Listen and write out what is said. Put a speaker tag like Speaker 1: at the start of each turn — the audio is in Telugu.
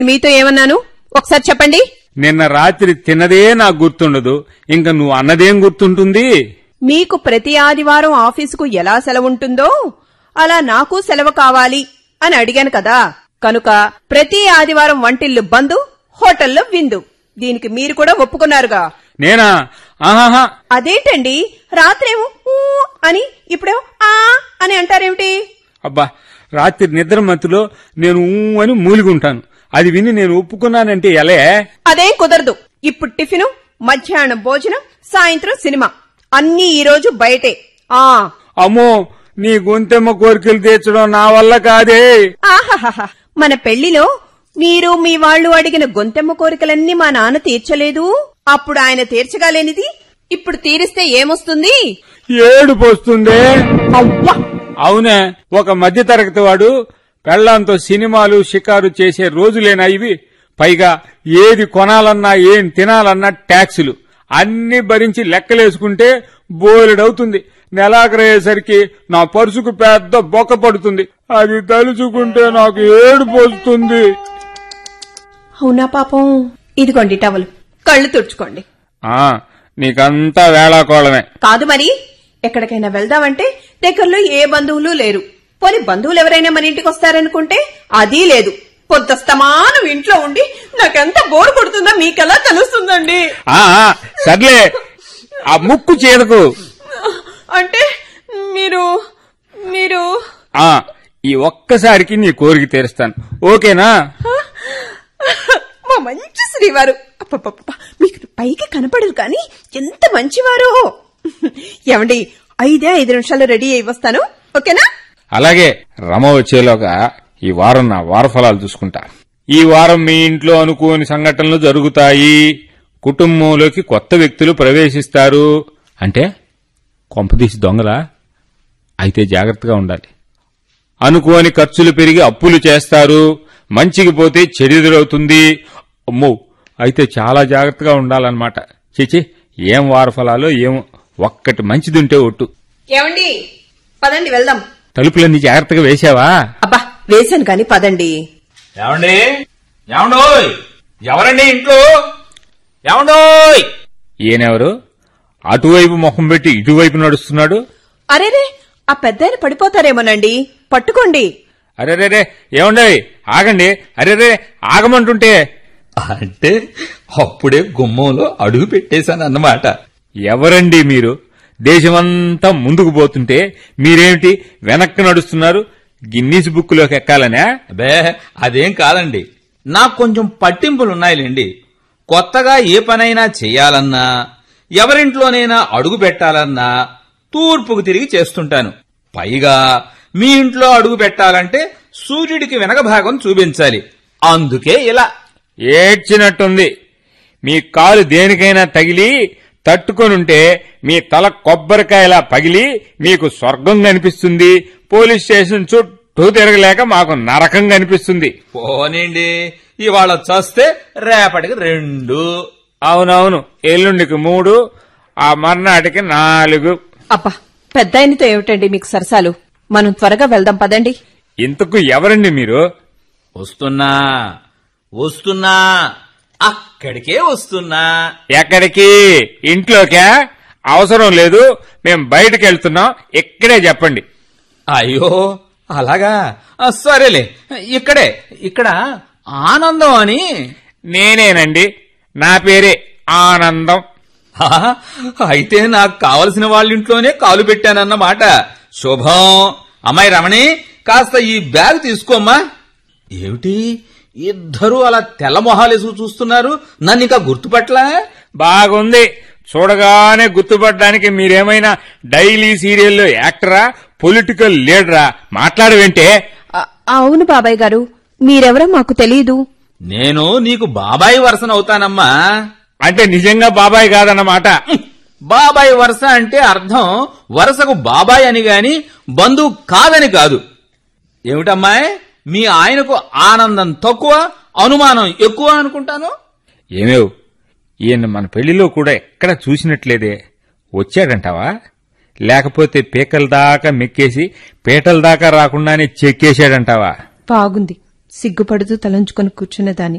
Speaker 1: మీతో ఏమన్నాను ఒకసారి చెప్పండి
Speaker 2: నిన్న రాత్రి తిన్నదే నాకు గుర్తుండదు ఇంకా నువ్వు అన్నదేం గుర్తుంటుంది
Speaker 1: మీకు ప్రతి ఆదివారం ఆఫీసుకు ఎలా సెలవుంటుందో అలా నాకు సెలవు కావాలి అని అడిగాను కదా కనుక ప్రతి ఆదివారం వంటిల్లు బందు హోటల్లో విందు దీనికి మీరు కూడా ఒప్పుకున్నారుగా
Speaker 2: నేనా ఆహాహా
Speaker 1: అదేంటండి రాత్రేమో ఊ అని ఇప్పుడేమో ఆ అని అంటారేమిటి
Speaker 2: అబ్బా రాత్రి నిద్ర మత్తులో నేను ఊ అని మూలిగుంటాను అది విని నేను ఒప్పుకున్నానంటే ఎలే
Speaker 1: అదేం కుదరదు ఇప్పుడు టిఫిను మధ్యాహ్నం భోజనం సాయంత్రం సినిమా అన్నీ ఈ రోజు బయటే ఆ
Speaker 2: అమ్మో నీ గొంతెమ్మ కోరికలు తీర్చడం నా వల్ల కాదే
Speaker 1: ఆహాహాహా మన పెళ్లిలో మీరు మీ వాళ్ళు అడిగిన గొంతెమ్మ కోరికలన్నీ మా నాన్న తీర్చలేదు అప్పుడు ఆయన తీర్చగాలేనిది ఇప్పుడు తీరిస్తే ఏమొస్తుంది
Speaker 2: ఏడుపు వస్తుందే
Speaker 1: అవ్వా
Speaker 2: అవునే ఒక మధ్యతరగతి వాడు పెళ్లాంతో సినిమాలు షికారు చేసే రోజులేనా ఇవి పైగా ఏది కొనాలన్నా ఏం తినాలన్నా ట్యాక్సులు అన్ని భరించి లెక్కలేసుకుంటే బోలెడవుతుంది నెలాఖరయ్యేసరికి నా పరుసుకు పెద్ద బొక్క పడుతుంది అది తలుచుకుంటే నాకు ఏడుపు వస్తుంది
Speaker 1: అవునా పాపం ఇదిగోండి టవలు కళ్ళు తుడుచుకోండి
Speaker 2: ఆ నీకంతా వేళాకోళమే
Speaker 1: కాదు మరి ఎక్కడికైనా వెళ్దామంటే దగ్గరలో ఏ బంధువులు లేరు పోని బంధువులు ఎవరైనా మన ఇంటికి వస్తారనుకుంటే అది లేదు పొద్దుస్తమానం ఇంట్లో ఉండి నాకెంత బోర్ కొడుతుందో మీకెలా తెలుస్తుందండి
Speaker 2: ఆ ఆ, సర్లే ఆ ముక్కు చేదకు
Speaker 1: అంటే మీరు మీరు
Speaker 2: ఆ ఈ ఒక్కసారికి నీ కోరిక తీరుస్తాను ఓకేనా
Speaker 1: మా మంచి శ్రీవారు అప్పపప్ప మీకు పైకి కనపడరు కానీ ఎంత మంచివారు ఏమండి ఐదే ఐదు నిమిషాలు రెడీ అయి వస్తాను ఓకేనా
Speaker 2: అలాగే రమ వచ్చేలోగా ఈ వారం నా వారఫలాలు చూసుకుంటా ఈ వారం మీ ఇంట్లో అనుకోని సంఘటనలు జరుగుతాయి కుటుంబంలోకి కొత్త వ్యక్తులు ప్రవేశిస్తారు అంటే కొంపదీసి దొంగలా అయితే జాగ్రత్తగా ఉండాలి అనుకోని ఖర్చులు పెరిగి అప్పులు చేస్తారు మంచికి పోతే చెడుదరవుతుంది అమ్మో అయితే చాలా జాగ్రత్తగా ఉండాలన్నమాట చిచి ఏం వారఫలాలో ఏమో ఒక్కటి మంచిదుంటే ఒట్టు
Speaker 1: ఏమండి పదండి వెళ్దాం
Speaker 2: తలుపులన్నీ జాగ్రత్తగా వేశావా
Speaker 1: అబ్బా వేశాను కాని పదండి
Speaker 3: ఏమండి ఏమండోయ్ ఎవరండి ఇంట్లో ఏమండోయ్
Speaker 2: ఈయనెవరు అటువైపు మొహం పెట్టి ఇటువైపు నడుస్తున్నాడు
Speaker 1: అరేరే ఆ పెద్దాయన పడిపోతారేమోనండి పట్టుకోండి
Speaker 2: అరెరేరే ఏమండే ఆగండి అరెరే ఆగమంటుంటే
Speaker 3: అంటే అప్పుడే గుమ్మంలో అడుగు పెట్టేశాను అన్నమాట
Speaker 2: ఎవరండి మీరు దేశమంతా ముందుకు పోతుంటే మీరేమిటి వెనక్కి నడుస్తున్నారు గిన్నీస్ బుక్లోకి ఎక్కాలనే
Speaker 3: అబే అదేం కాదండి నాకు కొంచెం పట్టింపులున్నాయిలేండి కొత్తగా ఏ పనైనా చెయ్యాలన్నా ఎవరింట్లోనైనా అడుగు పెట్టాలన్నా తూర్పుకు తిరిగి చేస్తుంటాను పైగా మీ ఇంట్లో అడుగు పెట్టాలంటే సూర్యుడికి వెనక భాగం చూపించాలి అందుకే ఇలా
Speaker 2: ఏడ్చినట్టుంది మీ కాలు దేనికైనా తగిలి తట్టుకొనుంటే మీ తల కొబ్బరికాయలా పగిలి మీకు స్వర్గం కనిపిస్తుంది పోలీస్ స్టేషన్ చుట్టూ తిరగలేక మాకు నరకం కనిపిస్తుంది
Speaker 3: పోనీండి ఇవాళ చస్తే రేపటికి రెండు
Speaker 2: అవునవును ఎల్లుండికి మూడు ఆ మర్నాటికి నాలుగు
Speaker 1: అబ్బా పెద్దాయనతో ఏమిటండి మీకు సరసాలు మనం త్వరగా వెళ్దాం పదండి
Speaker 2: ఇంతకు ఎవరండి మీరు
Speaker 3: వస్తున్నా వస్తున్నా అక్కడికే వస్తున్నా
Speaker 2: ఎక్కడికి ఇంట్లోకా అవసరం లేదు మేం బయటకు వెళ్తున్నాం ఇక్కడే చెప్పండి
Speaker 3: అయ్యో అలాగా ఆ, సరేలే ఇక్కడే ఇక్కడ ఆనందం అని
Speaker 2: నేనేనండి నా పేరే ఆనందం
Speaker 3: హా, అయితే నాకు కావలసిన వాళ్ళ ఇంట్లోనే కాలు పెట్టానన్నమాట శుభం అమ్మాయి రమణి కాస్త ఈ బ్యాగ్ తీసుకోమ్మా ఏమిటి ఇద్దరు అలా తెల్ల మొహాలేసు చూస్తున్నారు నన్ను ఇంకా గుర్తుపట్లా
Speaker 2: బాగుంది చూడగానే గుర్తుపడడానికి మీరేమైనా డైలీ సీరియల్లో యాక్టరా పొలిటికల్ లీడరా మాట్లాడవేంటే
Speaker 1: అ- అవును బాబాయ్ గారు మీరెవరో మాకు తెలియదు
Speaker 3: నేను నీకు బాబాయి వరసన అవుతానమ్మా
Speaker 2: అంటే నిజంగా బాబాయ్ కాదన్నమాట
Speaker 3: బాబాయ్ వరస అంటే అర్థం వరసకు బాబాయ్ అని గాని బంధువు కాదని కాదు ఏమిటమ్మాయి మీ ఆయనకు ఆనందం తక్కువ అనుమానం ఎక్కువ అనుకుంటాను
Speaker 2: ఏమేవ్ ఈయన మన పెళ్లిలో కూడా ఎక్కడ చూసినట్లేదే వచ్చాడంటావా లేకపోతే పీకల దాకా మెక్కేసి పీటల దాకా రాకుండానే చెక్కేశాడంటావా
Speaker 1: బాగుంది సిగ్గుపడుతూ తలంచుకొని కూర్చున్నదాన్ని